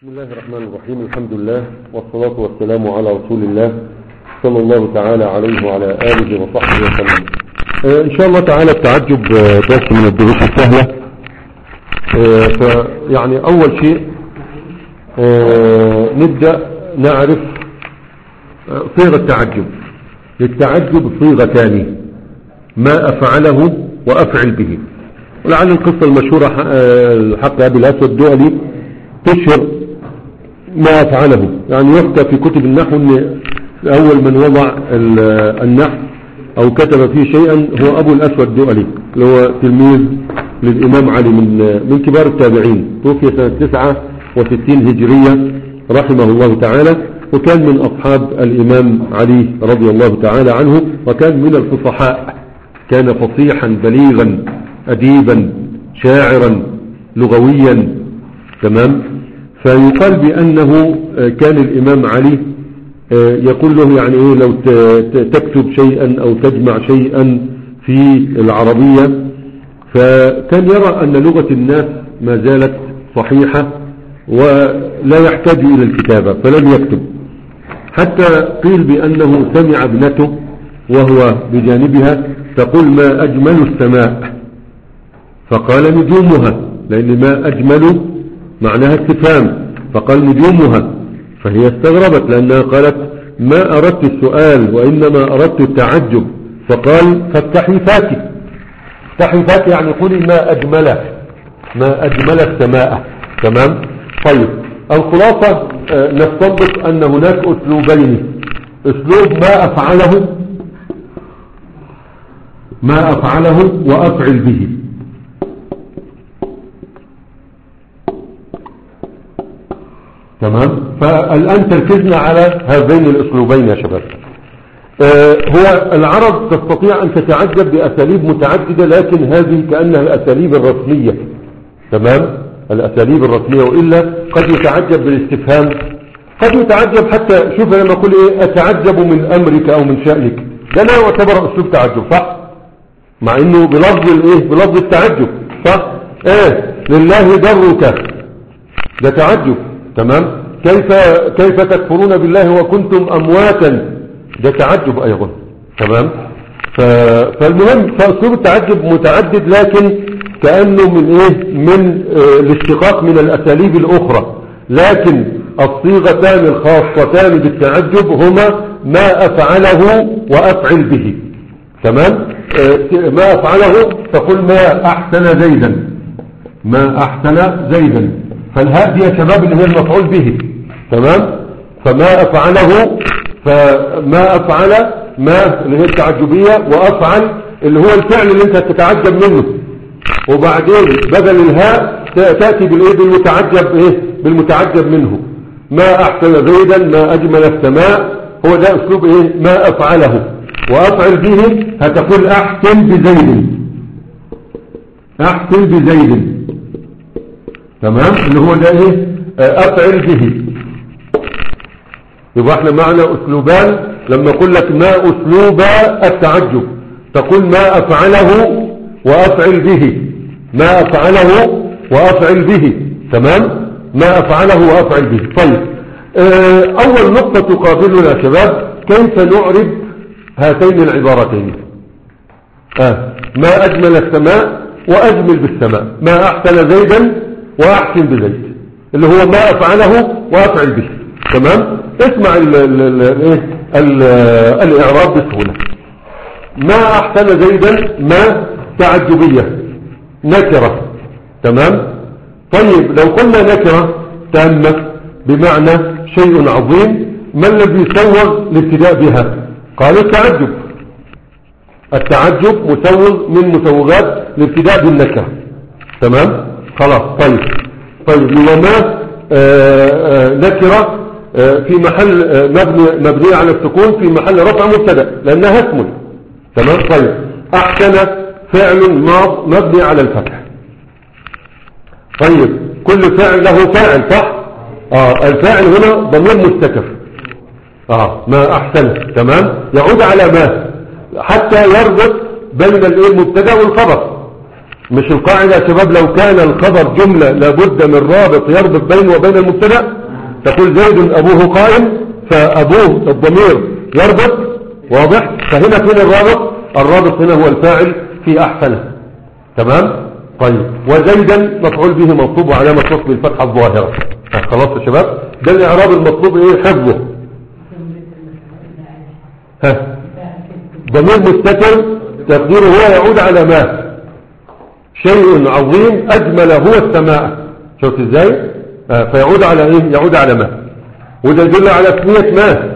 بسم الله الرحمن الرحيم الحمد لله والصلاة والسلام على رسول الله صلى الله تعالى عليه وعلى آله وصحبه وسلم آه إن شاء الله تعالى التعجب آه، درس من الدروس السهلة آه، فيعني أول شيء آه، نبدأ نعرف آه، صيغة التعجب للتعجب صيغتان ما أفعله وأفعل به ولعل القصة المشهورة آه، حق أبي الأسود الدولي تشهر ما أفعله يعني يحكى في كتب النحو أن أول من وضع ال- النحو أو كتب فيه شيئا هو أبو الأسود الدؤلي اللي هو تلميذ للإمام علي من من كبار التابعين توفي سنة 69 هجرية رحمه الله تعالى وكان من أصحاب الإمام علي رضي الله تعالى عنه وكان من الفصحاء كان فصيحا بليغا أديبا شاعرا لغويا تمام فيقال بأنه آه، كان الإمام علي آه، يقول له يعني إيه لو ت- ت- تكتب شيئا أو تجمع شيئا في العربية فكان يرى أن لغة الناس ما زالت صحيحة ولا يحتاج إلى الكتابة فلم يكتب حتى قيل بأنه سمع ابنته وهو بجانبها تقول ما أجمل السماء فقال نجومها لأن ما أجمل معناها استفهام فقال نجومها فهي استغربت لأنها قالت ما أردت السؤال وإنما أردت التعجب فقال فافتحي فاتي افتحي فاتي يعني قولي ما أجمل ما أجمل السماء تمام طيب الخلاصة آه، نستنبط أن هناك أسلوبين أسلوب ما أفعله ما أفعله وأفعل به تمام فالآن تركزنا على هذين الأسلوبين يا شباب آه، هو العرب تستطيع أن تتعجب بأساليب متعددة لكن هذه كأنها الأساليب الرسمية تمام الأساليب الرسمية وإلا قد يتعجب بالاستفهام قد يتعجب حتى شوف لما أقول إيه أتعجب من أمرك أو من شأنك ده لا يعتبر أسلوب تعجب صح مع انه بلفظ الايه بلفظ التعجب صح ايه لله درك ده تعجب تمام كيف كيف تكفرون بالله وكنتم امواتا ده تعجب ايضا تمام ف... فالمهم فاسلوب التعجب متعدد لكن كانه من ايه من آه الاشتقاق من الاساليب الاخرى لكن الصيغتان الخاصتان بالتعجب هما ما افعله وافعل به تمام آه، ما أفعله تقول ما أحسن زيدا ما أحسن زيدا فالهاء دي يا شباب اللي هي المفعول به تمام فما أفعله فما أفعل ما اللي هي التعجبية وأفعل اللي هو الفعل اللي انت تتعجب منه وبعدين بدل الهاء ت- تأتي بالإيه بالمتعجب إيه بالمتعجب منه ما أحسن زيدا ما أجمل السماء هو ده أسلوب إيه ما أفعله وأفعل به هتقول أحسن بزيد أحسن بزيد تمام اللي هو ده إيه آه، أفعل به يبقى احنا معنا أسلوبان لما أقول لك ما أسلوب التعجب تقول ما أفعله وأفعل به ما أفعله وأفعل به تمام ما أفعله وأفعل به طيب آه، أول نقطة تقابلنا يا شباب كيف نعرب هاتين العبارتين آه. ما أجمل السماء وأجمل بالسماء ما أحسن زيدا وأحسن بزيد اللي هو ما أفعله وأفعل به تمام اسمع ال ال ال ال ال الإعراب بسهولة ما أحسن زيدا ما تعجبية نكرة تمام طيب لو قلنا نكرة تامة بمعنى شيء عظيم ما الذي سوغ الابتداء بها قال التعجب التعجب مسوغ من مسوغات الابتداء بالنكرة تمام خلاص طيب طيب وما آه، آه، نكرة آه، في محل آه، مبني مبنية على السكون في محل رفع مبتدا لأنها اسم تمام طيب أحسن فعل ماض مبني على الفتح طيب كل فعل له فاعل صح اه الفاعل هنا ضمير مستتر اه ما احسن تمام يعود على ما حتى يربط بين الايه المبتدا والخبر مش القاعدة يا شباب لو كان الخبر جملة لابد من رابط يربط بينه وبين المبتدا تقول زيد أبوه قائم فأبوه الضمير يربط واضح فهنا فين الرابط الرابط هنا هو الفاعل في أحسنه تمام طيب وزيدا مفعول به منصوب وعلامة نصب الفتحة الظاهرة خلاص يا شباب ده الإعراب المطلوب إيه حفظه ها ضمير مستتر تقديره هو يعود على ما شيء عظيم أجمل هو السماء شوف ازاي آه فيعود على ايه يعود على ما وده يدل على اسمية ما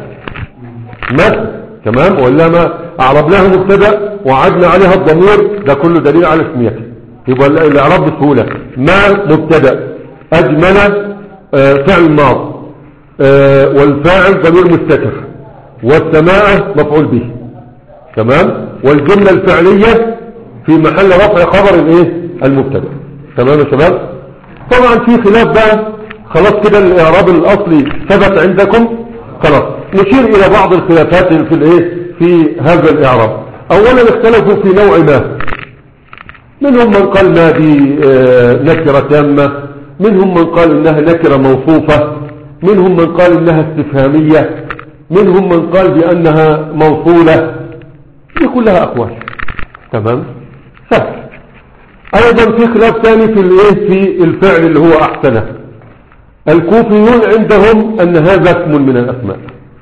ما تمام ولا ما اعربناها مبتدا وعدنا عليها الضمير ده كله دليل على اسميته يبقى الاعراب بسهولة ما مبتدا اجمل آه فعل ماض آه والفاعل ضمير مستتر والسماء مفعول به تمام والجملة الفعلية في محل رفع خبر الايه المبتدا تمام يا شباب طبعا في خلاف بقى خلاص كده الاعراب الاصلي ثبت عندكم خلاص نشير الى بعض الخلافات في الايه في هذا الاعراب اولا اختلفوا في نوع ما منهم من قال ما دي نكرة تامة منهم من قال انها نكرة موصوفة منهم من قال انها استفهامية منهم من قال بانها موصولة دي كلها اقوال تمام سهل ايضا في خلاف ثاني في الايه في الفعل اللي هو احسنه الكوفيون عندهم ان هذا اسم من الاسماء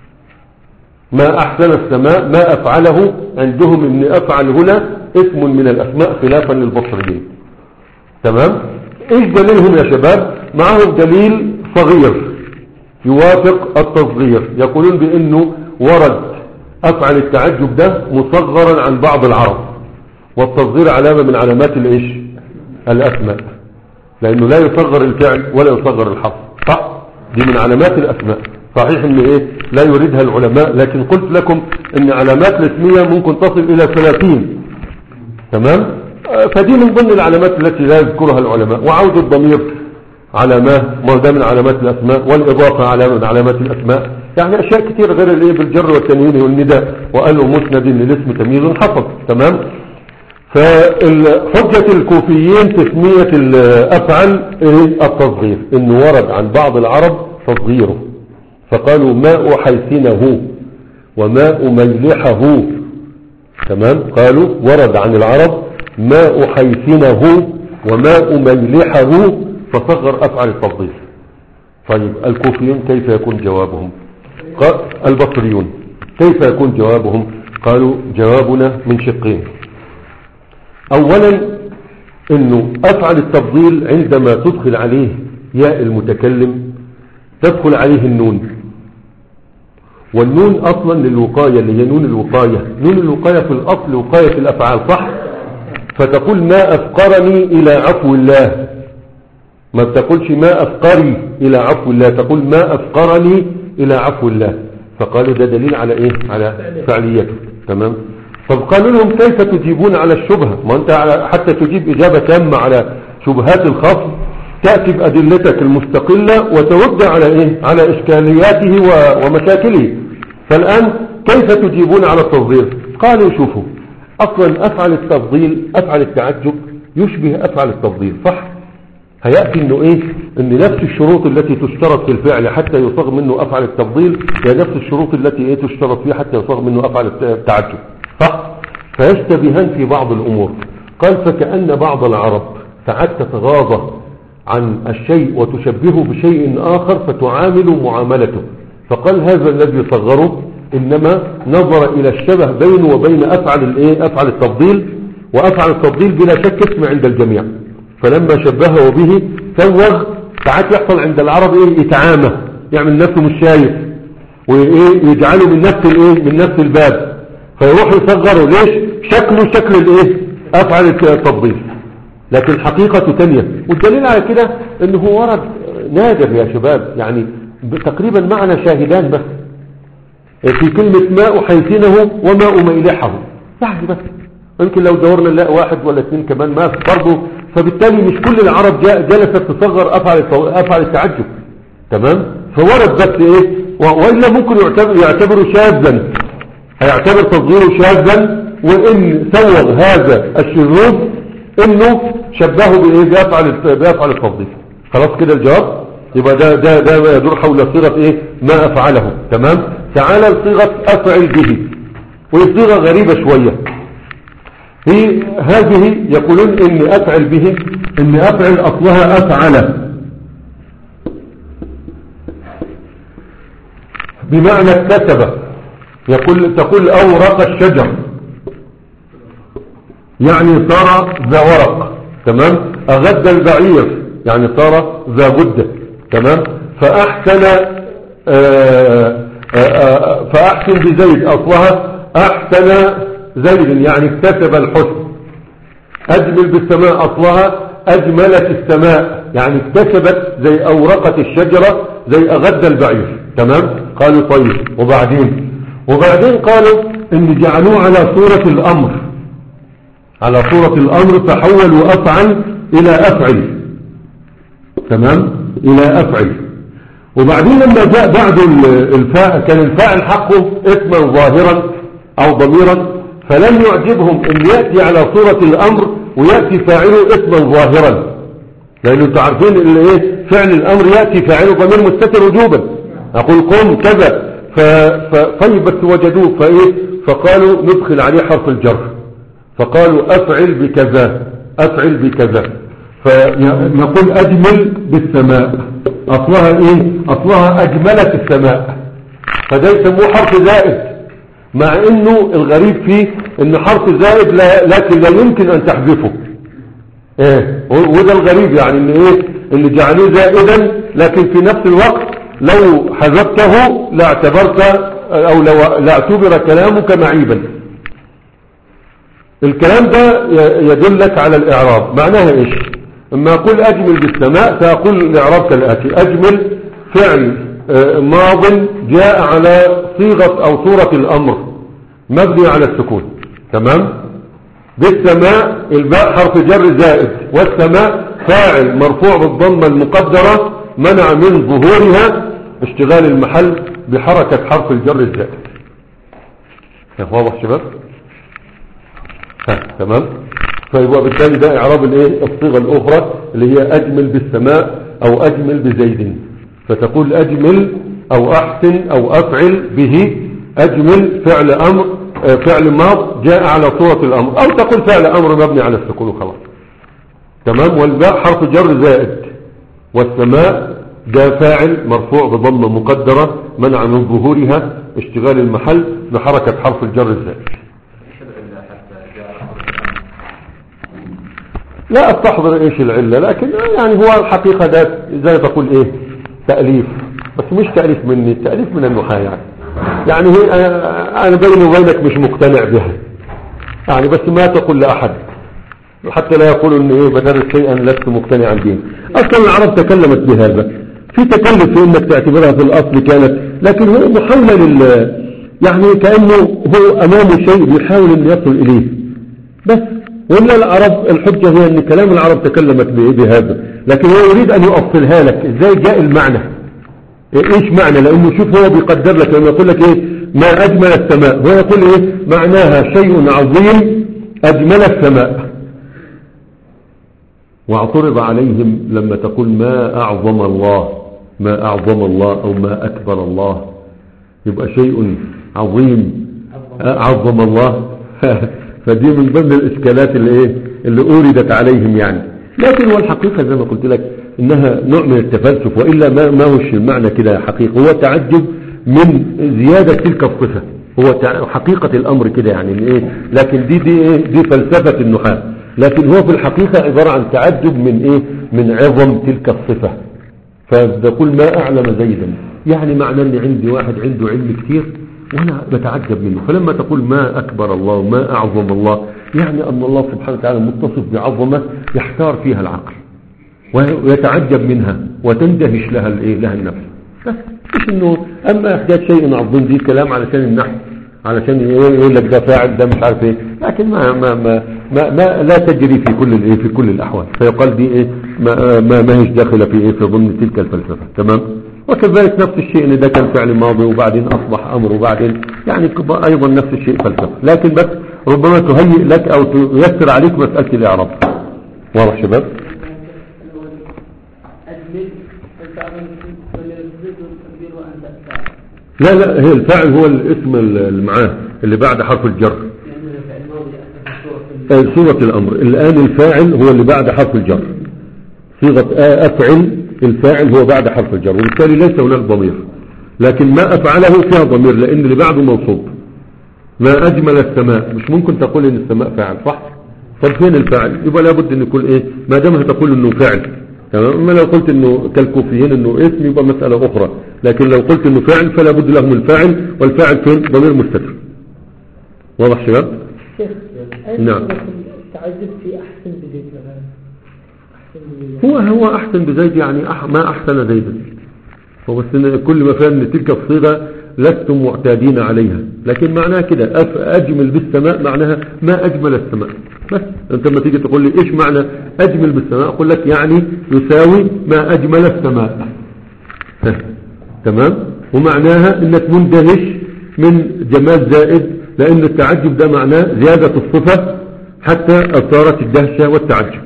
ما احسن السماء ما افعله عندهم ان افعل هنا اسم من الاسماء خلافا للبصريين تمام ايش دليلهم يا شباب معهم دليل صغير يوافق التصغير يقولون بانه ورد افعل التعجب ده مصغرا عن بعض العرب والتصغير علامة من علامات الايش الاسماء لانه لا يصغر الفعل ولا يصغر الحرف صح دي من علامات الاسماء صحيح ان ايه لا يريدها العلماء لكن قلت لكم ان علامات الاسمية ممكن تصل الى 30 تمام فدي من ضمن العلامات التي لا يذكرها العلماء وعود الضمير علامات ما ده من علامات الاسماء والاضافة علامة من علامات الاسماء يعني اشياء كتير غير الايه بالجر والتنوين والنداء وقالوا مسند للاسم تمييز حفظ تمام فحجة الكوفيين تسمية الأفعل التصغير إنه ورد عن بعض العرب تصغيره فقالوا ماء حيثنه وماء ميلحه تمام قالوا ورد عن العرب ماء حيثنه وماء ميلحه فصغر أفعل التصغير طيب الكوفيون كيف يكون جوابهم البصريون كيف يكون جوابهم قالوا جوابنا من شقين اولا انه افعل التفضيل عندما تدخل عليه ياء المتكلم تدخل عليه النون والنون اصلا للوقاية اللي هي نون الوقاية نون الوقاية في الاصل وقاية في الافعال صح فتقول ما افقرني الى عفو الله ما تقولش ما افقري الى عفو الله تقول ما افقرني الى عفو الله فقالوا ده دليل على ايه على فعليته تمام طب قالوا لهم كيف تجيبون على الشبهة ما انت حتى تجيب اجابة تامة على شبهات الخصم تأتي بأدلتك المستقلة وترد على ايه على اشكالياته ومشاكله فالان كيف تجيبون على التصدير قالوا شوفوا اصلا افعل التفضيل افعل التعجب يشبه افعل التفضيل صح هيأتي انه ايه ان نفس الشروط التي تشترط في الفعل حتى يصاغ منه افعل التفضيل هي نفس الشروط التي ايه تشترط فيه حتى يصاغ منه افعل التعجب صح فيشتبهان في بعض الامور قال فكأن بعض العرب ساعات تتغاضى عن الشيء وتشبهه بشيء اخر فتعامل معاملته فقال هذا الذي صغره انما نظر الى الشبه بينه وبين افعل الايه افعل التفضيل وافعل التفضيل بلا شك اسم عند الجميع فلما شبهه به سوغ ساعات يحصل عند العرب ايه اتعامة يعمل نفسه مش شايف وايه يجعله من نفس الايه من نفس الباب فيروح يصغره ليش شكله شكل الايه افعل التفضيل لكن حقيقة تانية والدليل على كده انه ورد نادر يا شباب يعني تقريبا معنا شاهدان بس في كلمة ماء حيثنه وماء ميلحه يعني بس يمكن لو دورنا نلاقي واحد ولا اثنين كمان ما برضه فبالتالي مش كل العرب جلست تصغر افعل افعل التعجب تمام فورد بس ايه والا ممكن يعتبر يعتبره شاذا هيعتبر تصغيره شاذا وان سوغ هذا الشذوذ انه شبهه بايه بيفعل بيفعل التفضيل خلاص كده الجواب يبقى ده ده ده ما يدور حول صيغه ايه ما افعله تمام تعال لصيغه افعل به وهي صيغه غريبه شويه هي هذه يقولون ان افعل به ان افعل اصلها افعل بمعنى اكتسب يقول تقول اورق الشجر يعني صار ذا ورق تمام اغد البعير يعني صار ذا غدة تمام فاحسن آآ آآ فاحسن بزيد اصلها احسن زيد يعني اكتسب الحسن اجمل بالسماء اصلها اجملت السماء يعني اكتسبت زي اورقة الشجرة زي اغد البعير تمام قالوا طيب وبعدين وبعدين قالوا ان جعلوه على صورة الامر على صورة الامر فحولوا افعل الى افعل تمام الى افعل وبعدين لما جاء بعد الفاء كان الفاعل حقه اسما ظاهرا او ضميرا فلم يعجبهم ان يأتي على صورة الامر ويأتي فاعله اسما ظاهرا لانه انتوا عارفين اللي ايه فعل الامر يأتي فاعله ضمير مستتر وجوبا اقول قم كذا فطيب بس وجدوه فايه فقالوا ندخل عليه حرف الجر فقالوا افعل بكذا افعل بكذا فنقول اجمل بالسماء اصلها ايه اصلها اجملت السماء فده يسموه حرف زائد مع انه الغريب فيه ان حرف زائد لا لكن لا يمكن ان تحذفه ايه وده الغريب يعني ان ايه اللي جعلوه زائدا لكن في نفس الوقت لو حذفته لاعتبرت او لو لاعتبر كلامك معيبا الكلام ده يدلك على الاعراب معناها ايش اما اقول اجمل بالسماء ساقول الاعراب كالاتي اجمل فعل ماض جاء على صيغة او صورة الامر مبني على السكون تمام بالسماء الباء حرف جر زائد والسماء فاعل مرفوع بالضمة المقدرة منع من ظهورها اشتغال المحل بحركة حرف الجر الزائد واضح شباب ها تمام فيبقى بالتالي ده اعراب الايه الصيغه الاخرى اللي هي اجمل بالسماء او اجمل بزيد فتقول اجمل او احسن او افعل به اجمل فعل امر فعل ماض جاء على صورة الامر او تقول فعل امر مبني على السكون وخلاص تمام والباء حرف جر زائد والسماء ده فاعل مرفوع بضمه مقدرة منع من ظهورها اشتغال المحل بحركة حرف الجر الزائد لا استحضر ايش العلة لكن يعني هو الحقيقة ده زي تقول ايه تأليف بس مش تأليف مني تأليف من النحاة يعني يعني هي انا بيني وبينك مش مقتنع بها يعني بس ما تقول لأحد حتى لا يقول ان ايه بدرس شيئا لست مقتنعا به اصلا العرب تكلمت بهذا في تكلف في انك تعتبرها في الاصل كانت لكن هو محاولة لل يعني كأنه هو امامه شيء بيحاول ان يصل اليه بس ولا العرب الحجة هي ان كلام العرب تكلمت بهذا لكن هو يريد ان يؤصلها لك ازاي جاء المعنى ايش معنى لانه شوف هو بيقدر لك لما يقول لك ايه ما اجمل السماء هو يقول ايه معناها شيء عظيم اجمل السماء واعترض عليهم لما تقول ما اعظم الله ما اعظم الله او ما اكبر الله يبقى شيء عظيم عظم الله فدي من ضمن الاشكالات اللي ايه اللي اوردت عليهم يعني لكن هو الحقيقة زي ما قلت لك انها نوع من التفلسف وإلا ما, ما هوش المعنى كده حقيقة هو تعجب من زيادة تلك الصفة هو حقيقة الامر كده يعني ايه لكن دي دي ايه دي فلسفة النحاة لكن هو في الحقيقة عبارة عن تعجب من ايه من عظم تلك الصفة فتقول ما اعلم زيدا يعني معنى ان عندي واحد عنده علم كثير وانا بتعجب منه فلما تقول ما اكبر الله ما اعظم الله يعني ان الله سبحانه وتعالى متصف بعظمة يحتار فيها العقل ويتعجب منها وتندهش لها الايه لها النفس بس مش انه اما احداث شيء عظيم دي كلام علشان النحو علشان يقول لك ده فاعل ده مش عارف ايه لكن ما ما ما, ما, ما لا تجري في كل الايه في كل الاحوال فيقال دي ايه ما ما, ما هيش داخله في ايه في ضمن تلك الفلسفه تمام وكذلك نفس الشيء ان ده كان فعل ماضي وبعدين اصبح امر وبعدين يعني ايضا نفس الشيء فلسفه لكن بس ربما تهيئ لك او تيسر عليك مساله الاعراب واضح شباب لا لا هي الفاعل هو الاسم اللي معاه اللي بعد حرف الجر آه، صورة الأمر الآن الفاعل هو اللي بعد حرف الجر صيغة آه، أفعل الفاعل هو بعد حرف الجر وبالتالي ليس هناك ضمير لكن ما أفعله فيها ضمير لأن اللي بعده منصوب ما أجمل السماء مش ممكن تقول إن السماء فاعل صح طب فين الفاعل يبقى لابد أن يكون إيه ما دامها تقول إنه فاعل تمام اما لو قلت انه كالكوفيين انه اسم يبقى مسألة اخرى لكن لو قلت انه فاعل فلا بد له من الفاعل والفاعل فين ضمير مستتر واضح شباب شيخ نعم. التعجب في أحسن بزيت مثلا أحسن بزيت هو هو احسن بزيد يعني أح ما احسن زيدا هو بس إن كل ما فهم ان تلك الصيغة لستم معتادين عليها لكن معناها كده أف- اجمل بالسماء معناها ما اجمل السماء بس انت لما تيجي تقول لي ايش معنى اجمل بالسماء اقول لك يعني يساوي ما اجمل السماء ها. تمام ومعناها انك مندهش من جمال زائد لان التعجب ده معناه زيادة الصفة حتى اثارت الدهشة والتعجب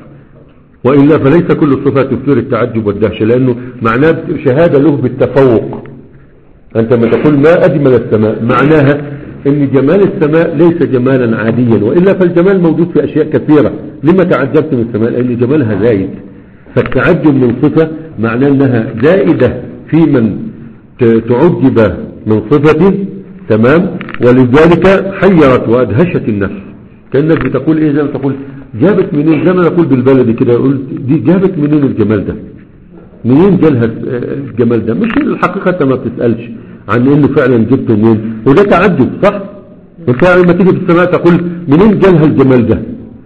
وإلا فليس كل الصفات تثير التعجب والدهشة لأنه معناه شهادة له بالتفوق أنت ما تقول ما أجمل السماء معناها أن جمال السماء ليس جمالا عاديا وإلا فالجمال موجود في أشياء كثيرة لما تعجبت من السماء لأن جمالها زايد فالتعجب من صفة معناه أنها زائدة في من ت- تعجب من صفته تمام ولذلك حيرت وأدهشت النفس كأنك بتقول إيه زي ما تقول جابت منين زي ما نقول بالبلدي كده يقول دي جابت منين الجمال ده منين جالها الجمال ده مش الحقيقة انت ما بتسألش عن انه فعلا جبت منين وده تعجب صح انت لما تيجي في السماء تقول منين جالها الجمال ده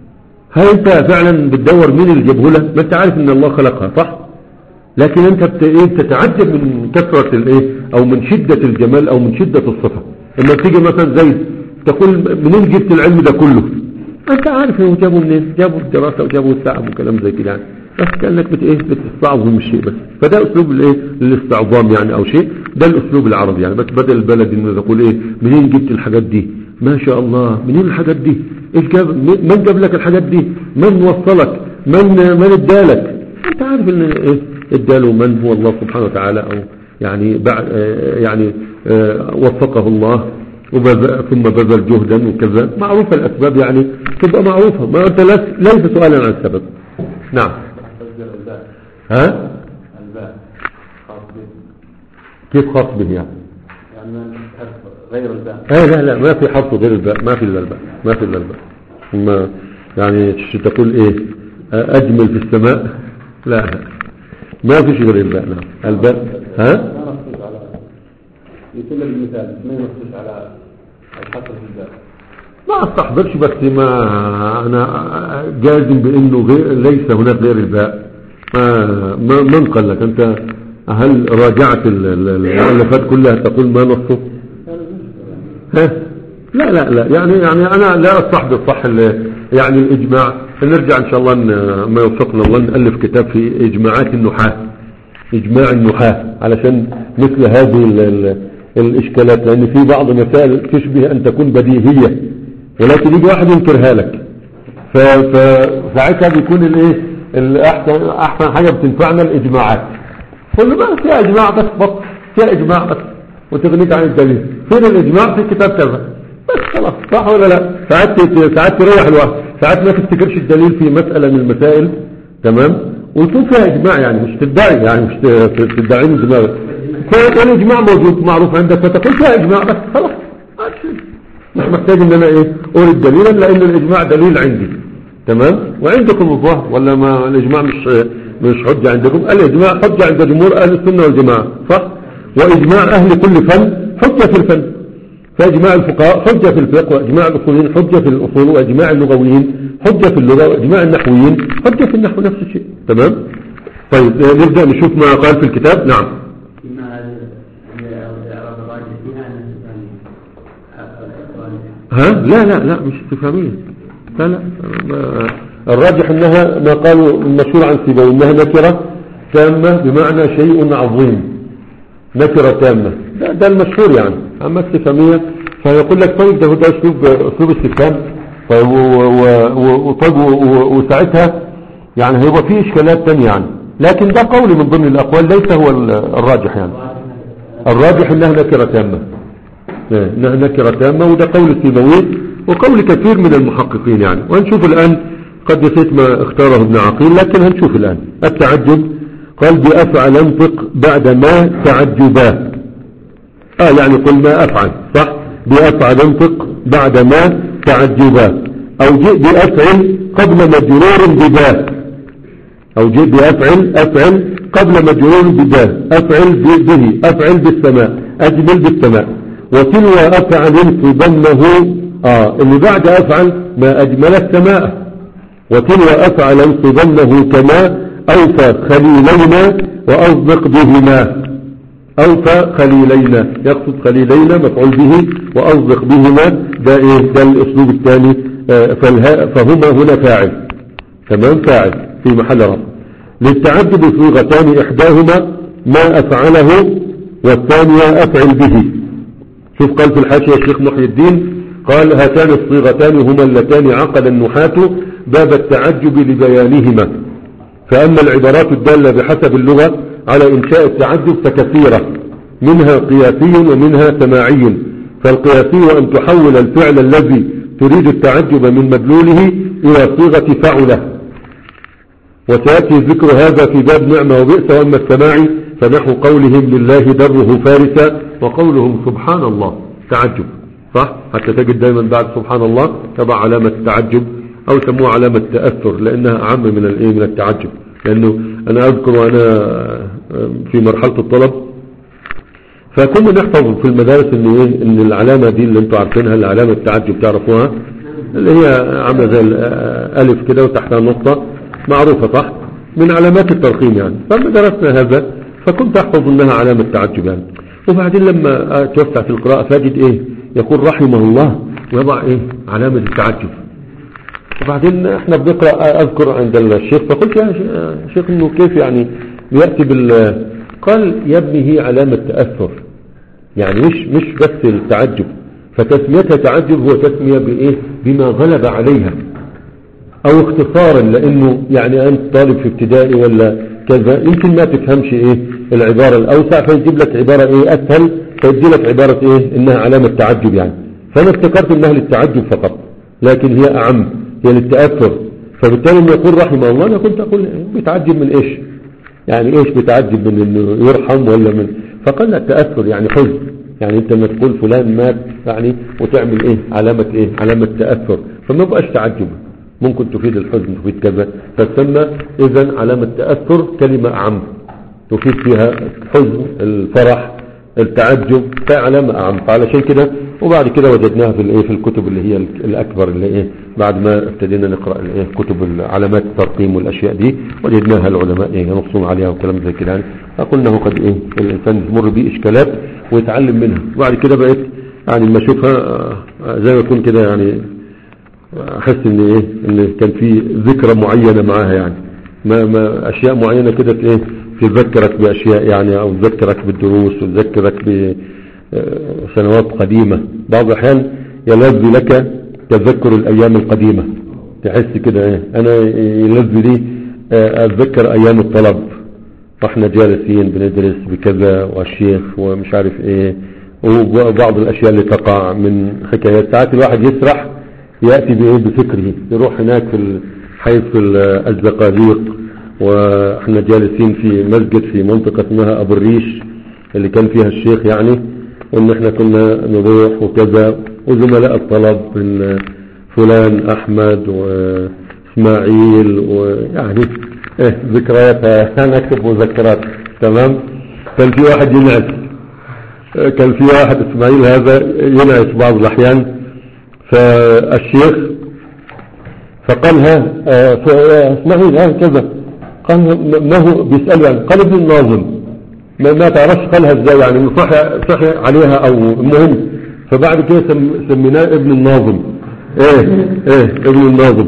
هل انت فعلا بتدور مين اللي جابه لها ما انت عارف ان الله خلقها صح لكن انت بت... ايه بتتعجب من كثرة الايه او من شدة الجمال او من شدة الصفة لما تيجي مثلا زيد تقول منين جبت العلم ده كله انت عارف انه جابوا منين جابوا الدراسة وجابوا التعب وكلام زي كده يعني بس كأنك بت ايه بتستعظم الشيء بس فده اسلوب الايه الاستعظام يعني او شيء ده الاسلوب العربي يعني بس بدل البلد انه تقول ايه منين جبت الحاجات دي ما شاء الله منين الحاجات دي ايش جاب من جاب لك الحاجات دي من وصلك من من ادالك انت عارف ان ايه اداله من هو الله سبحانه وتعالى او يعني بعد آه، يعني آه، وفقه الله وبذ- ثم بذل جهدا وكذا معروفة الأسباب يعني تبقى معروفة ما أنت لس- ليس سؤالا عن السبب نعم تسجل الباء ها الباء خاص به كيف خاص به يعني يعني ما حرف غير الباء آه لا لا ما في حرف غير الباء ما في إلا الباء ما في إلا الباء ثم يعني ش- تقول إيه آه، أجمل في السماء لا لا ما فيش غير الباء نعم الباء ها ما نصوص على يتم المثال ما ينصوص على الحصر في الباء ما استحضرش بس ما انا جازم بانه غير ليس هناك غير الباء ما ما من قال لك انت هل راجعت ال- ال- المؤلفات كلها تقول ما نصه ها لا لا لا يعني يعني انا لا استحضر صح ال- يعني الاجماع نرجع ان شاء الله ن- ما يوفقنا الله نالف كتاب في اجماعات النحاة اجماع النحاة علشان مثل هذه ال ال الاشكالات لان في بعض مسائل تشبه ان تكون بديهية ولكن يجي واحد ينكرها لك ف- فساعتها بيكون الايه الاحسن احسن حاجة بتنفعنا الاجماعات قل له ما فيها اجماع بس بط فيها اجماع بس وتغنيك عن الدليل فين الاجماع في كتاب كذا بس خلاص صح ولا لا ساعات ت- ساعات تريح الواحد ساعات ما تفتكرش الدليل في مسألة من المسائل تمام ويكون فيها اجماع يعني مش تدعي يعني مش ت- تدعي من دماغك فالاجماع موجود معروف عندك فتقول فيها اجماع بس خلاص ما تشيل. مش محتاج ان انا ايه اورد دليلا لان الاجماع دليل عندي تمام وعندكم الظاهر ولا ما الاجماع مش مش حجة عندكم الاجماع حجة عند جمهور اهل السنة والجماعة صح واجماع اهل كل فن حجة في الفن فاجماع الفقهاء حجة في الفقه واجماع الاصوليين حجة في الاصول واجماع اللغويين حجة في اللغة واجماع النحويين حجة في النحو نفس الشيء تمام طيب آه، نبدأ نشوف ما قال في الكتاب نعم إما هذه الإعراب الراجح فيها أن ها لا لا لا مش استفهامية لا لا ما- الراجح انها ما قالوا المشهور عن سيبوي انها نكرة تامة بمعنى شيء عظيم نكرة تامة ده, ده المشهور يعني اما استفهامية فيقول لك طيب ده ده اسلوب اسلوب استفهام طيب و- و- و- وطيب و- و- وساعتها يعني هيبقى فيه اشكالات تانية يعني لكن ده قول من ضمن الاقوال ليس هو ال- الراجح يعني الراجح انها نكرة تامة إيه، انها نكرة تامة وده قول السيبوي وقول كثير من المحققين يعني وهنشوف الان قد نسيت ما اختاره ابن عقيل لكن هنشوف الان التعجب قال بأفعل انطق بعد ما تعجبا اه يعني قل ما افعل صح بأفعل انطق بعد ما تعجبا او جئ بأفعل قبل مجرور بذا او جئ بأفعل افعل قبل مجرور بذا افعل ب- به افعل بالسماء اجمل بالسماء وتلو افعل في ضمه اه اللي بعد افعل ما اجمل السماء وتلو افعل في ضمه كما اوفى خليلينا واصدق بهما أوفى خليلينا يقصد خليلينا مفعول به وأصدق بهما ده إيه ده الأسلوب الثاني آه، فالها فهما هنا فاعل تمام فاعل في محل رفع للتعدد صيغتان إحداهما ما أفعله والثانية أفعل به شوف قال في الحاشية الشيخ محي الدين قال هاتان الصيغتان هما اللتان عقد النحاة باب التعجب لبيانهما فأما العبارات الدالة بحسب اللغة على إنشاء التعجب فكثيرة منها قياسي ومنها سماعي فالقياسي أن تحول الفعل الذي تريد التعجب من مدلوله إلى صيغة فعله وسيأتي ذكر هذا في باب نعمة وبئس وأما السماعي فنحو قولهم لله دره فارسا وقولهم سبحان الله تعجب صح حتى تجد دائما بعد سبحان الله تبع علامة التعجب أو سموها علامة تأثر لأنها أعم من الإيه من التعجب لأنه أنا أذكر وأنا في مرحلة الطلب فكنا نحفظ في المدارس إن إيه إن العلامة دي اللي أنتوا عارفينها العلامة التعجب تعرفوها اللي هي عاملة زي الألف كده وتحتها نقطة معروفة صح من علامات الترقيم يعني فلما درسنا هذا فكنت أحفظ أنها علامة تعجب يعني وبعدين لما أتوسع في القراءة فاجد إيه يقول رحمه الله ويضع إيه علامة التعجب وبعدين احنا بنقرأ اذكر عند الشيخ فقلت يا شيخ انه كيف يعني يأتي بال قال يا ابني هي علامة تأثر يعني مش مش بس التعجب فتسميتها تعجب هو تسمية بايه بما غلب عليها او اختصارا لانه يعني انت طالب في ابتدائي ولا كذا يمكن ما تفهمش ايه العبارة الاوسع فيجيب لك عبارة ايه اسهل فيدي لك عبارة ايه انها علامة تعجب يعني فانا افتكرت انها للتعجب فقط لكن هي اعم هي للتأثر فبالتالي لما يقول رحمه الله انا كنت اقول بيتعجب من ايش يعني ايش بيتعجب من انه يرحم ولا من فقال التأثر يعني حزن يعني انت لما تقول فلان مات يعني وتعمل ايه علامة ايه علامة تأثر فما بقاش تعجب ممكن تفيد الحزن تفيد كذا فتسمى اذا علامة تأثر كلمة اعم تفيد فيها حزن الفرح التعجب كعلامة اعم فعلشان كده وبعد كده وجدناها في الايه في الكتب اللي هي الاكبر اللي ايه بعد ما ابتدينا نقرا الايه كتب علامات الترقيم والاشياء دي وجدناها العلماء ايه ينصون عليها وكلام زي كده يعني فقلنا هو قد ايه الانسان يمر به اشكالات ويتعلم منها وبعد كده بقيت يعني لما اشوفها زي ما يكون كده يعني احس ان ايه ان كان في ذكرى معينه معاها يعني ما ما اشياء معينه كده ايه تذكرك باشياء يعني او تذكرك بالدروس وتذكرك ب سنوات قديمة بعض الأحيان يلذ لك تذكر الأيام القديمة تحس كده ايه أنا يلذ لي أتذكر أيام الطلب واحنا جالسين بندرس بكذا والشيخ ومش عارف ايه وبعض الأشياء اللي تقع من حكايات ساعات الواحد يسرح يأتي بإيه بفكره يروح هناك في حيث الزقازيق واحنا جالسين في مسجد في منطقة اسمها أبو الريش اللي كان فيها الشيخ يعني وان احنا كنا نروح وكذا وزملاء الطلب من فلان احمد واسماعيل ويعني ايه ذكريات انا اكتب مذكرات تمام كان في واحد ينعس كان في واحد اسماعيل هذا ينعس بعض الاحيان فالشيخ فقال ها اسماعيل ها كذا قال ما هو بيسأله يعني قال ابن الناظم ما, ما تعرفش قالها ازاي يعني صحي صحي عليها او المهم فبعد كده سم سميناه ابن الناظم ايه ايه ابن الناظم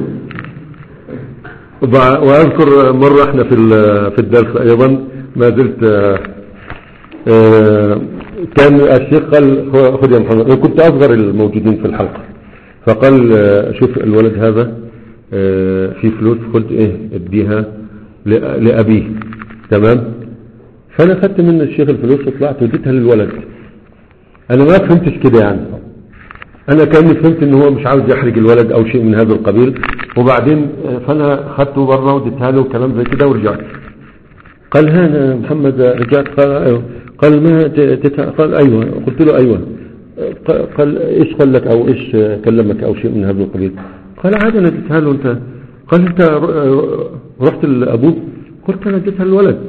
واذكر مرة احنا في في الدرس ايضا ما زلت اه اه كان الشيخ قال خذ يا محمد انا كنت اصغر الموجودين في الحلقة فقال اه شوف الولد هذا آه، في فلوس قلت ايه اديها لأ- لأبيه تمام فانا خدت من الشيخ الفلوس وطلعت وديتها للولد انا ما فهمتش كده يعني انا كاني فهمت ان هو مش عاوز يحرج الولد او شيء من هذا القبيل وبعدين آه، فانا خدته بره وديتها له وكلام زي كده ورجعت قال ها أنا محمد رجعت قال ايوه قال ما ت- تتها قال ايوه قلت له ايوه ق- قال ايش قال لك او ايش كلمك او شيء من هذا القبيل قال عادي انا اديتها له انت قال انت ر- رحت لابوه قلت انا اديتها للولد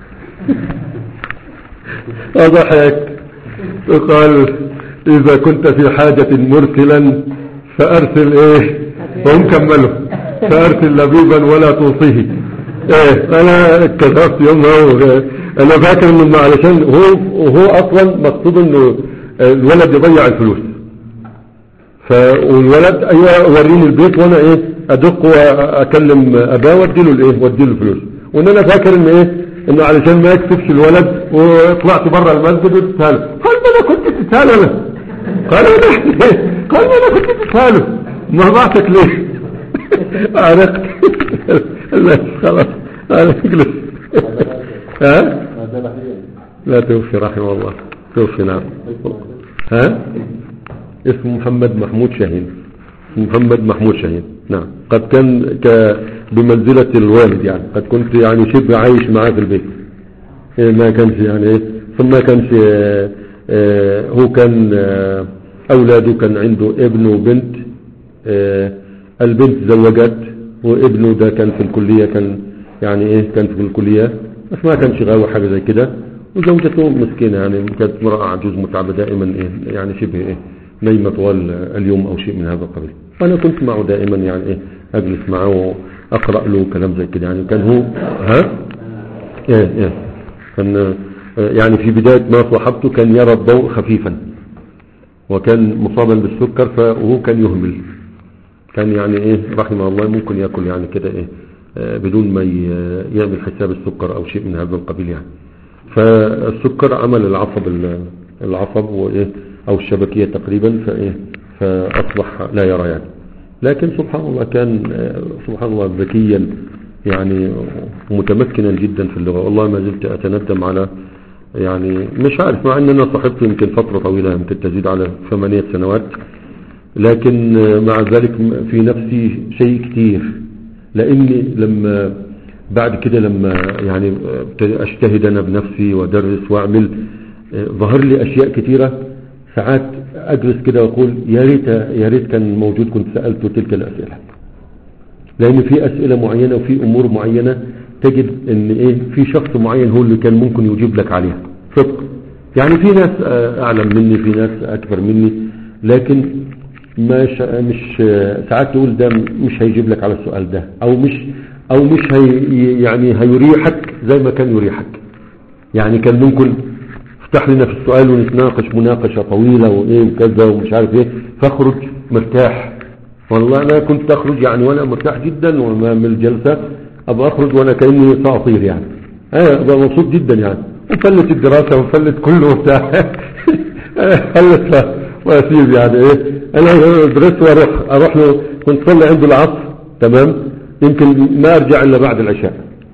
اضحك قال اذا كنت في حاجة مرسلا فارسل ايه وهم كملوا فارسل لبيبا ولا توصيه ايه انا اتكسفت يومها و- انا فاكر انه علشان هو هو اصلا مقصود انه الولد يضيع الفلوس ف والولد ايوه وريني البيت وانا ايه ادق واكلم اباه وادي له الايه وادي له الفلوس وان انا فاكر ان ايه انه علشان ما يكسفش الولد وطلعت بره المسجد واديتها له قال ما انا كنت اديتها له انا قال انا قال ما انا كنت اديتها له ما بعتك ليه عرفت لا خلاص انا اجلس ها هذا بحرين لا توفي رحمه الله توفي نعم ها اسمه محمد محمود شاهين محمد محمود شاهين نعم قد كان ك بمنزلة الوالد يعني قد كنت يعني شبه عايش معاه في البيت إيه ما كانش يعني ايه ثم ما كانش آه، آه، هو كان آه، اولاده كان عنده ابن وبنت آه، البنت زوجت وابنه ده كان في الكلية كان يعني ايه كان في الكلية بس ما كانش غاوي حاجة زي كده وزوجته مسكينة يعني كانت امرأة عجوز متعبة دائما ايه يعني شبه ايه نايمة طوال اليوم او شيء من هذا القبيل فانا كنت معه دائما يعني ايه اجلس معه واقرأ له كلام زي كده يعني كان هو ها ايه ايه كان آه، يعني في بداية ما صاحبته كان يرى الضوء خفيفا وكان مصابا بالسكر فهو كان يهمل كان يعني ايه رحمه الله ممكن ياكل يعني كده ايه آه، بدون ما ي- يعمل حساب السكر او شيء من هذا القبيل يعني فالسكر عمل العصب ال- العصب وايه او الشبكية تقريبا فايه فاصبح لا يرى يعني لكن سبحان الله كان آه، سبحان الله ذكيا يعني متمكنا جدا في اللغة والله ما زلت اتندم على يعني مش عارف مع ان انا صاحبته يمكن فترة طويلة يمكن تزيد على ثمانية سنوات لكن مع ذلك في نفسي شيء كتير لاني لما بعد كده لما يعني اجتهد انا بنفسي وادرس واعمل ظهر لي اشياء كتيرة ساعات اجلس كده واقول يا ريت يا ريت كان موجود كنت سالته تلك الاسئله لان في اسئله معينه وفي امور معينه تجد ان ايه في شخص معين هو اللي كان ممكن يجيب لك عليها صدق يعني في ناس آه، اعلم مني في ناس اكبر مني لكن مش مش آه، ساعات تقول ده مش هيجيب لك على السؤال ده او مش او مش هي يعني هيريحك زي ما كان يريحك يعني كان ممكن افتح لنا في السؤال ونتناقش مناقشة طويلة وايه وكذا ومش عارف ايه فاخرج مرتاح والله انا كنت اخرج يعني وانا مرتاح جدا وما من الجلسة ابقى اخرج وانا كأني صاطير يعني ايه ابقى مبسوط جدا يعني وفلت الدراسة وفلت كله وبتاع فلت واسيب يعني ايه انا درست واروح اروح له كنت صلي عنده العصر تمام يمكن ما ارجع الا بعد العشاء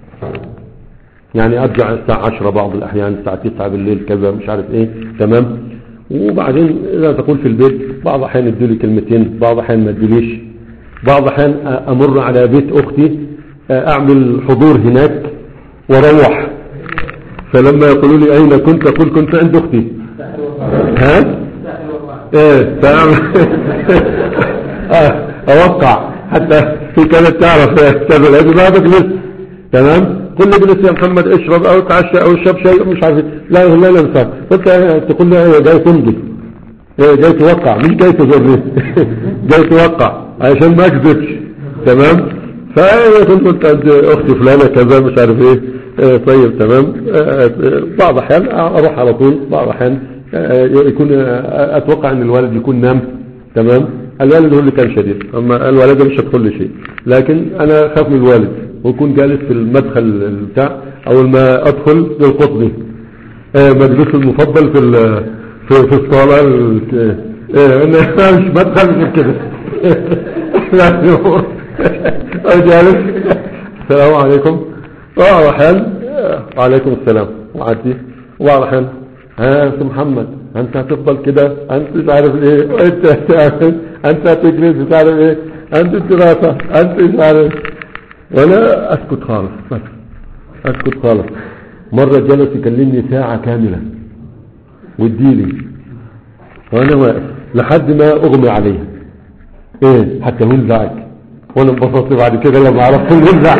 يعني ارجع الساعة 10 بعض الاحيان الساعة 9 بالليل كذا مش عارف ايه تمام وبعدين اذا تقول في البيت بعض الاحيان يدوا لي كلمتين بعض الاحيان ما يدوليش بعض الاحيان امر على بيت اختي اعمل حضور هناك واروح فلما يقولوا لي اين كنت اقول كنت عند اختي ها ايه فاعمل آه، اوقع حتى في كانت تعرف تشتغل هذه ما بجلس تمام قل لي اجلس يا محمد اشرب او تعشى او اشرب شيء مش عارف إيه. لا لا لا انسى قلت تقول لي ايه جاي تمضي ايه جاي توقع مش جاي تزورني جاي توقع عشان ما اكذبش تمام فانا كنت قلت عند اختي فلانه كذا مش عارف ايه آه، طيب تمام آه، آه، بعض الاحيان اروح على طول بعض الاحيان آه، يكون آه، اتوقع ان الوالد يكون نام تمام الوالد هو اللي كان شديد اما الوالده مش هتقول لي شيء لكن انا خاف من الوالد ويكون جالس في المدخل بتاع اول ما ادخل يلقطني آه، مجلسه المفضل في ال- في في الصاله ال- آه، انا مش بدخل غير كده لازم جالس السلام عليكم بعض الأحيان وعليكم السلام وعدي وبعض الأحيان ها أنت محمد أنت هتفضل كده أنت مش عارف إيه وأنت هتعمل أنت هتجلس مش عارف إيه أنت الدراسة أنت مش عارف ولا أسكت خالص بس أسكت خالص مرة جلس يكلمني ساعة كاملة واديلي وانا واقف لحد ما اغمي عليه ايه حتى هو انزعج وانا انبسطت بعد كده لما عرفت انه انزعج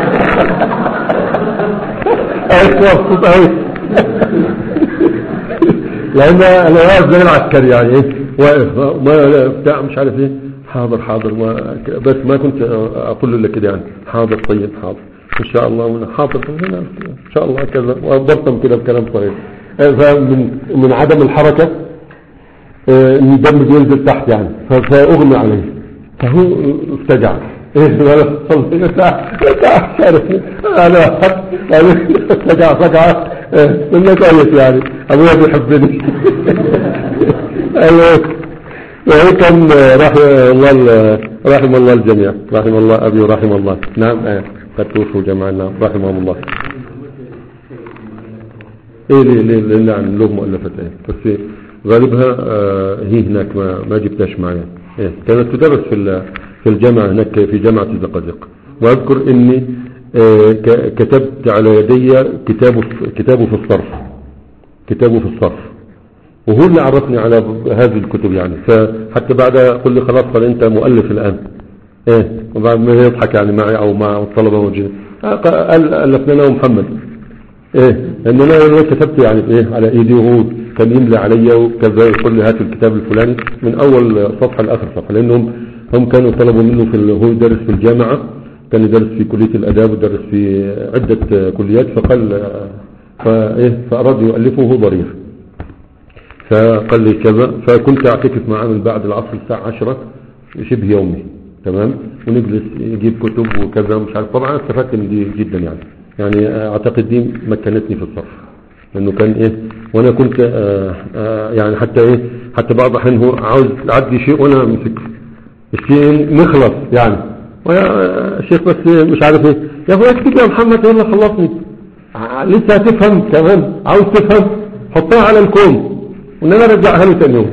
ايه مبسوط قوي لان انا واقف زي العسكري يعني ايه واقف ما بتاع مش عارف ايه حاضر حاضر ما بس ما كنت اقول له الا كده يعني حاضر طيب حاضر ان شاء الله وانا حاضر هنا ان شاء الله كذا وضبطهم كده بكلام صغير فمن من عدم الحركه آه، ان الدم بينزل تحت يعني ف- فاغمي عليه فهو افتجع ايه ولا صلي ساعة ساعة مش عارف إيه. انا انا افتجع فجعة آه، قلنا كويس يعني ابويا بيحبني ايوه وهو كان آه، رحم الله ال- رحم الله الجميع رحم الله ابي ورحم الله نعم آه، قد توفوا جميعا نعم رحمهم الله ايه ليه ليه ليه نعم له مؤلفات ايه بس غالبها آه هي هناك ما ما جبتهاش معايا ايه كانت تدرس في ال- في الجامعة هناك في جامعة الزقازيق واذكر اني آه ك- كتبت على يدي كتابه كتابه في الصرف كتابه في الصرف وهو اللي عرفني على هذه الكتب يعني فحتى بعد قل لي خلاص قال انت مؤلف الان ايه وبعد ما يضحك يعني معي او مع الطلبة موجودين آه، قال الفنا له محمد ايه ان انا أنا كتبت يعني ايه على ايدي وهو كان يملي عليا وكذا يقول لي هات الكتاب الفلاني من اول صفحه لاخر صفحه لانهم هم كانوا طلبوا منه في ال- هو يدرس في الجامعه كان يدرس في كليه الاداب ويدرس في عده كليات فقال آه، فايه فاراد يؤلفه وهو ضرير فقال لي كذا فكنت اعتكف معاه من بعد العصر الساعه 10 شبه يومي تمام ونجلس يجيب كتب وكذا مش عارف طبعا استفدت من دي جدا يعني يعني اعتقد دي مكنتني في الصرف لانه كان ايه وانا كنت آه آه يعني حتى ايه حتى بعض الاحيان هو عاوز يعدي شيء وانا امسك الشيء نخلص يعني ويا شيخ بس مش عارف ايه يا اخويا اكتب يا محمد يلا خلصني ع- لسه هتفهم كمان عاوز تفهم حطها على الكوم وان انا ارجعها له تاني يوم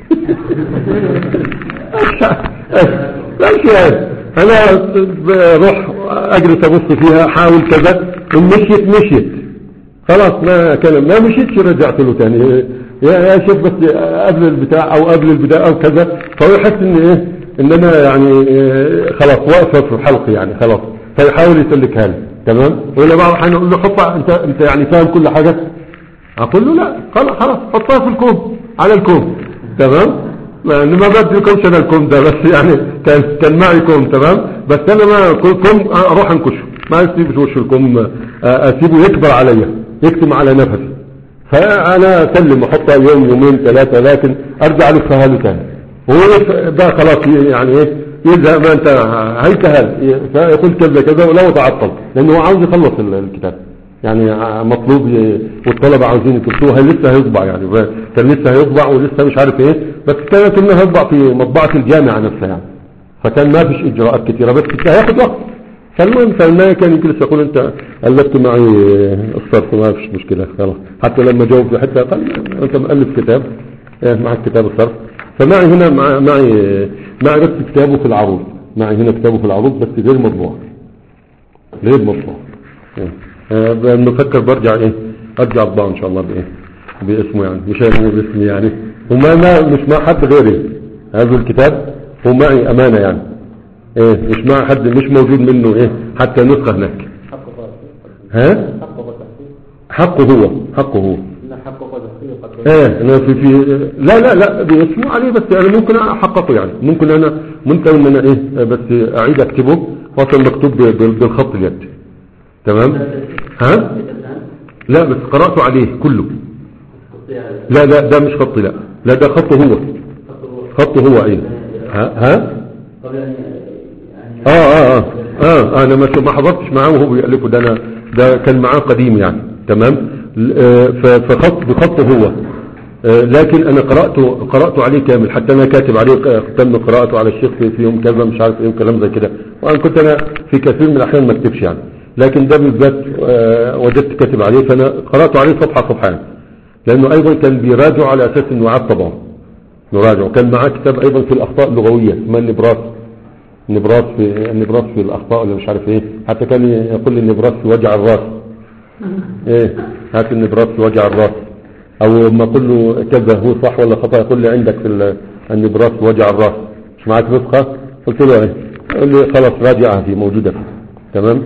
ماشي يعني انا بروح اجلس ابص فيها احاول كذا ان مشيت مشيت خلاص ما كلام ما مشيتش رجعت له تاني يا يا شيخ بس قبل البتاع او قبل البداية او كذا فهو يحس ان ايه ان انا يعني إيه خلاص واقفه في حلقي يعني خلاص فيحاول يسلكها لي تمام ولا بعض الاحيان اقول له حطها انت انت يعني فاهم كل حاجه اقول له لا خلاص خلاص حطها في الكوم على الكوم تمام ما إن ما بدي كومش انا الكوم ده بس يعني كان كان معي كوم تمام بس انا ما كل كوم اروح انكشه ما اسيبش وش الكوم آه، اسيبه يكبر عليا يكتم على نفسي فانا اسلم احطها يوم يومين ثلاثه لكن ارجع الفها له ثاني هو يف- ده خلاص ي- يعني ايه يزهق ما انت هيتهل فيقول كذا كذا ولو تعطل لانه هو عاوز يخلص ال- الكتاب يعني ع- مطلوب ي- والطلبة عاوزين يكتبوها لسه هيطبع يعني ف- كان لسه هيطبع ولسه مش عارف ايه بس كان كنا هيطبع في مطبعة الجامعة نفسها يعني فكان ما فيش اجراءات كثيرة بس كان هياخد وقت فالمهم فالما كان يجلس يقول انت الفت معي الصرف ما فيش مشكلة خلاص حتى لما جاوب في حتة قال انت مؤلف كتاب إيه، معك كتاب الصرف فمعي هنا مع- معي معي بس كتابه في العروض معي هنا كتابه في العروض بس غير مطبوع غير مطبوع إيه. آه، بفكر برجع ايه ارجع اطبعه ان شاء الله بايه باسمه يعني مش انا باسمي يعني وما ما مش مع حد غيري هذا الكتاب هو معي امانه يعني ايه مش مع حد مش موجود منه ايه حتى نسخه هناك حقه فاتح ها حقه فتحقيق حقه هو حقه هو إن حقه فتحقيق قد ايه انا في في لا لا لا باسمه عليه بس انا ممكن احققه يعني ممكن انا ممكن ان انا ايه بس اعيد اكتبه اصلا مكتوب ب- ب- بالخط اليد تمام ها لا بس قرأته عليه كله لا لا ده مش خطي لا لا ده خطه هو خطه هو ايه ها ها قبل أن اه اه اه اه انا ما ما حضرتش معاه وهو بيألفه ده انا ده كان معاه قديم يعني تمام ل- آه، ف- فخط بخطه هو آه، لكن انا قرأته قرأته عليه كامل حتى انا كاتب عليه ق- تم قراءته على الشيخ في في يوم كذا مش عارف ايه وكلام زي كده وأنا كنت أنا في كثير من الأحيان ما اكتبش يعني لكن ده بالذات آه، وجدت كاتب عليه فأنا قرأت عليه صفحة صفحة يعني لأنه أيضا كان بيراجع على أساس أنه عاد طبعا نراجع وكان معاه كتاب أيضا في الأخطاء اللغوية اسمها النبراس النبراس في النبراس في الأخطاء اللي مش عارف إيه حتى كان يقول لي النبراس في وجع الراس إيه هات النبراس في وجع الراس أو لما أقول له كذا هو صح ولا خطأ يقول لي عندك في ال- النبراس في وجع الراس مش معاك نسخة قلت له إيه قال لي خلاص راجعها في موجودة فيه تمام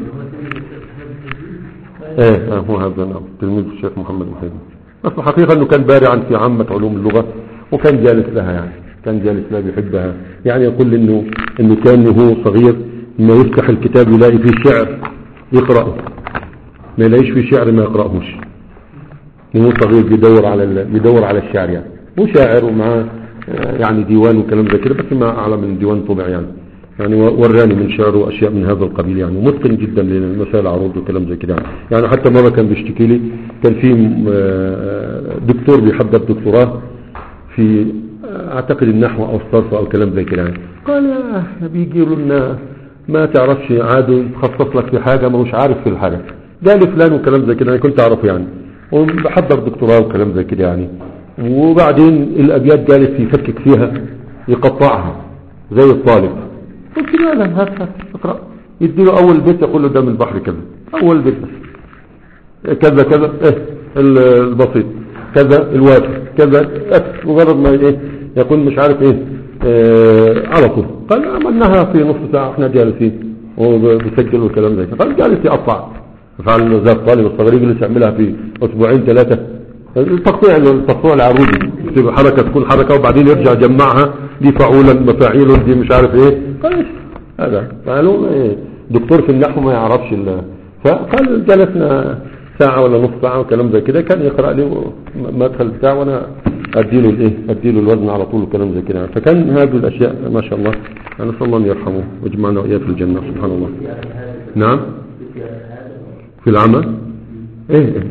ايه آه، هو هذا نعم تلميذ الشيخ محمد محيدي بس الحقيقة انه كان بارعا في عامة علوم اللغة وكان جالس لها يعني كان جالس لها بيحبها يعني يقول انه انه كان وهو صغير ما يفتح الكتاب يلاقي فيه شعر يقرأه ما يلاقيش فيه شعر ما يقرأهوش وهو صغير بيدور على ال... بيدور على الشعر يعني هو شاعر ومعاه آه، يعني ديوان وكلام زي كده بس ما اعلم من الديوان طبع يعني يعني وراني من شعره اشياء من هذا القبيل يعني ومتقن جدا للمسائل عروض وكلام زي كده يعني. يعني حتى مره كان بيشتكي لي كان في آه، دكتور بيحضر دكتوراه في آه، اعتقد النحو او الصرف او كلام زي كده يعني. قال يا بيجي لنا ما تعرفش عادوا يتخصص لك في حاجه ما مش عارف في الحاجه قال لي فلان وكلام زي كده انا كنت اعرفه يعني وبحضر دكتوراه وكلام زي كده يعني وبعدين الابيات جالس يفكك فيها يقطعها زي الطالب قلت له لا هات هات اقرا يدي له اول بيت يقول له ده من البحر كذا اول بيت بس كذا كذا ايه ال- البسيط كذا الوافي كذا أكس مجرد ما ايه يكون مش عارف ايه آه على طول قال عملناها في نص ساعة احنا جالسين وبيسجل والكلام زي كده قال جالس يقطع فعل زي الطالب الصغير يجلس يعملها في اسبوعين ثلاثة التقطيع التقطيع العروضي يكتب حركة تكون حركة وبعدين يرجع يجمعها دي فعولا مفاعيل دي مش عارف ايه قال إيش هذا قالوا ايه دكتور في النحو ما يعرفش ال- فقال جلسنا ساعة ولا نص ساعة وكلام زي كده كان يقرأ لي مدخل بتاعه وانا اديله الايه اديله الوزن على طول وكلام زي كده فكان هذه الاشياء ما شاء الله انا صلى الله ان يرحمه ويجمعنا واياه في الجنة سبحان الله نعم في العمى ايه ايه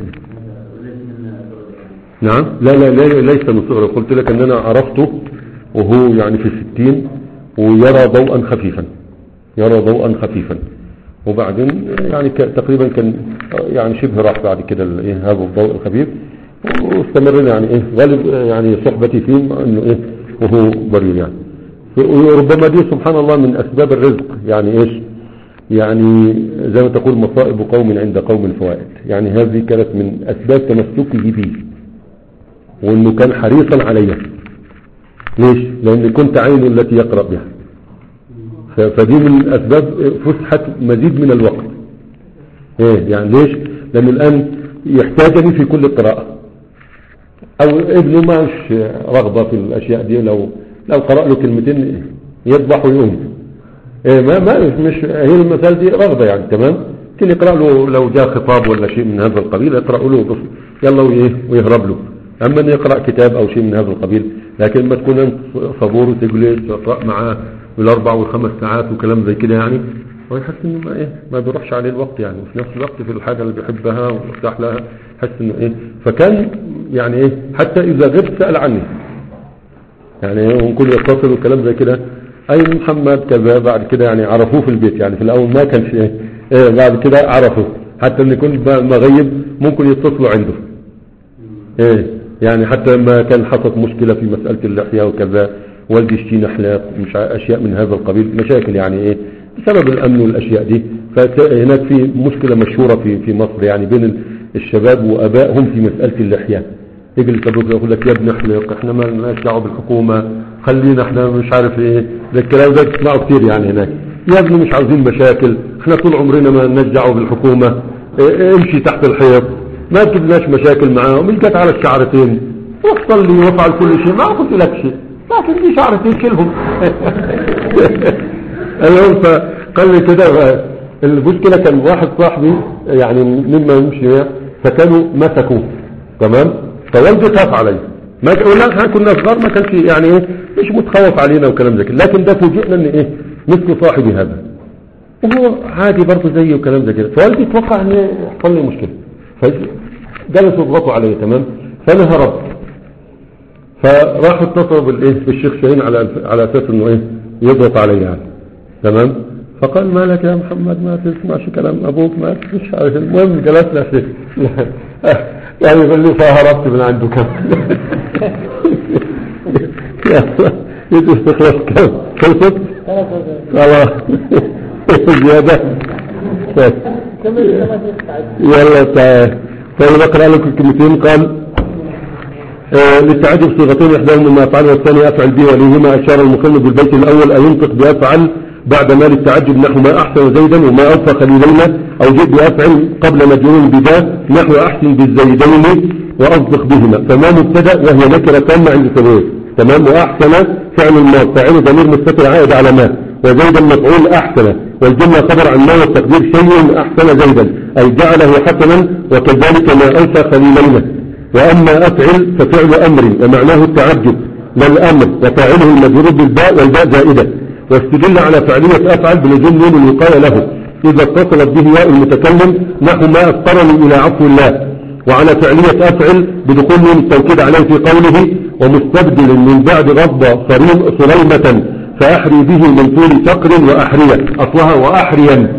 نعم لا لا لا ليس من صغره قلت لك ان انا عرفته وهو يعني في الستين ويرى ضوءا خفيفا يرى ضوءا خفيفا وبعدين يعني ك- تقريبا كان يعني شبه راح بعد كده ال- إيه هذا الضوء الخفيف واستمرنا يعني ايه غالب يعني صحبتي فيه انه ايه وهو بريء يعني وربما دي سبحان الله من اسباب الرزق يعني ايش يعني زي ما تقول مصائب قوم عند قوم فوائد يعني هذه كانت من اسباب تمسكه بي وانه كان حريصا عليها ليش لان كنت عينه التي يقرأ بها ف- فدي من اسباب فسحة مزيد من الوقت ايه يعني ليش لان الان يحتاجني في كل قراءة او ابنه ما مش رغبة في الاشياء دي لو لو قرأ له كلمتين يذبح ويقوم ايه ما ما مش هي المثال دي رغبة يعني تمام ممكن يقرأ له لو جاء خطاب ولا شيء من هذا القبيل يقرأ له بس يلا وإيه ويهرب له أما أن يقرأ كتاب أو شيء من هذا القبيل لكن ما تكون أنت صبور وتجلس تقرأ معاه بالأربع والخمس ساعات وكلام زي كده يعني ويحس إنه ما إيه ما بيروحش عليه الوقت يعني وفي نفس الوقت في الحاجة اللي بيحبها ويرتاح لها حس إنه إيه فكان يعني إيه حتى إذا غبت سأل عني يعني هم كل يتصل وكلام زي كده اي محمد كذا بعد كده يعني عرفوه في البيت يعني في الاول ما كان شيء ايه بعد كده عرفوا حتى ان كنت مغيب ممكن يتصلوا عنده ايه يعني حتى لما كان حصلت مشكلة في مسألة اللحية وكذا والدي يشتينا حلاق مش ع- اشياء من هذا القبيل مشاكل يعني ايه بسبب الامن والاشياء دي فهناك في مشكلة مشهورة في في مصر يعني بين الشباب وابائهم في مسألة اللحية يجلس ابوك يقول لك يا ابن احلق احنا ما لناش دعوه بالحكومه خلينا احنا مش عارف ايه ده الكلام ده تسمعه كتير يعني هناك يا ابني مش عاوزين مشاكل احنا طول عمرنا ما لناش دعوه بالحكومه اه، امشي تحت الحيط ما تجيبناش مشاكل معاهم الجت على الشعرتين روح صلي وافعل كل شيء ما قلت لك شيء لكن دي شعرتين شيلهم المهم فقال لي كده ف- المشكله كان واحد صاحبي يعني مما يمشي فكانوا مسكوه تمام فوالدي خاف علي ما يقول لك احنا كنا صغار ما كانش يعني ايه مش متخوف علينا وكلام زي كده لكن ده فوجئنا ان ايه مثل صاحبي هذا وهو عادي برضه زيي وكلام زي كده فوالدي توقع ان يحصل لي مشكله فجلسوا يضغطوا علي تمام فانا هربت فراحوا اتصلوا بالايه بالشيخ شاهين على على اساس انه ايه يضغط علي يعني تمام فقال ما لك يا محمد ما تسمعش كلام ابوك ما مش عارف المهم جلسنا في يعني يقول لي فهربت من عنده كم يدرس تخلص كم خلصت ثلاثة خلاص زيادة طيب. كمل ثلاثة تعد يلا تعال طيب اقرا لكم كلمتين قال آه، للتعجب صيغتين احداهما ما افعل والثاني افعل به وليهما اشار المصنف بالبيت الاول ان ينطق بافعل بعد ما للتعجب نحو ما احسن زيدا وما اوفى خليلين او جد بافعل قبل مجرور بذا نحو احسن بالزيدين واصدق بهما فما مبتدا وهي نكره تامه عند سبويه تمام واحسن فعل الماضي فاعل ضمير مستتر عائد على ما وزيدا مفعول احسن والجمله خبر عن ما والتقدير شيء احسن زيدا اي جعله حسنا وكذلك ما اوفى خليلين وأما أفعل ففعل أمر ومعناه التعجب لا الأمر وفاعله المجرور بالباء والباء زائدة واستدل على فعلية أفعل بلزوم نون الوقاية له إذا اتصلت به ياء المتكلم نحو ما أفطرني إلى عفو الله وعلى فعلية أفعل بدخول نون التوكيد عليه في قوله ومستبدل من بعد غضب صريم صريمة فأحري به من طول فقر وأحرية أصلها وأحريا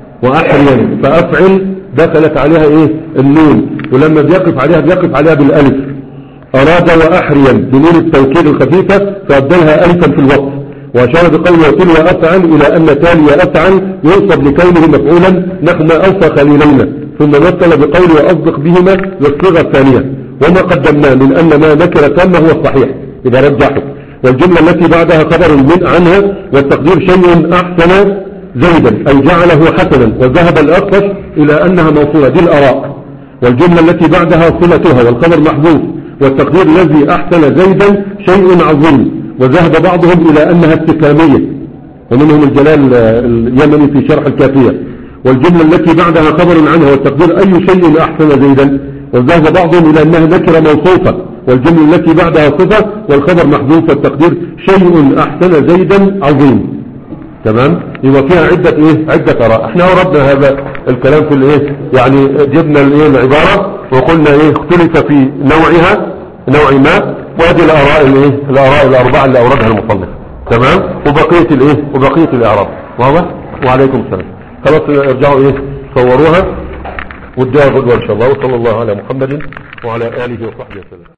وأحريا فأفعل دخلت عليها إيه النون ولما بيقف عليها بيقف عليها بالألف أراد وأحريا بنون التوكيد الخفيفة فأبدلها ألفا في الوقت وأشار بقوله وتلو أفعل إلى أن تالي أفعل ينصب لكونه مفعولا نحو ما أوفى خليلين ثم مثل بقوله وأصدق بهما للصيغة الثانية وما قدمنا من أن ما ذكر تم هو الصحيح إذا رجحه والجملة التي بعدها خبر من عنها والتقدير شيء أحسن زيدا أي جعله حسنا وذهب الأخفش إلى أنها موصولة دي الآراء والجملة التي بعدها صلتها والخبر محذوف والتقدير الذي أحسن زيدا شيء عظيم وذهب بعضهم إلى أنها استفهامية ومنهم الجلال آه، اليمني في شرح الكافية والجملة التي بعدها خبر عنها والتقدير أي شيء أحسن زيدا وذهب بعضهم إلى أنها نكرة موصوفة والجملة التي بعدها صفة والخبر محذوف والتقدير شيء أحسن زيدا عظيم تمام يبقى فيها عدة ايه عدة اراء احنا وردنا هذا الكلام في الايه يعني جبنا الايه العبارة وقلنا ايه اختلف في نوعها نوع ما وهذه الاراء الايه الاراء الاربعة اللي اوردها المصنف تمام وبقية الايه وبقية الاعراب واضح وعليكم السلام خلاص ارجعوا ايه صوروها وادوها غدوة ان شاء الله وصلى الله على محمد وعلى اله وصحبه وسلم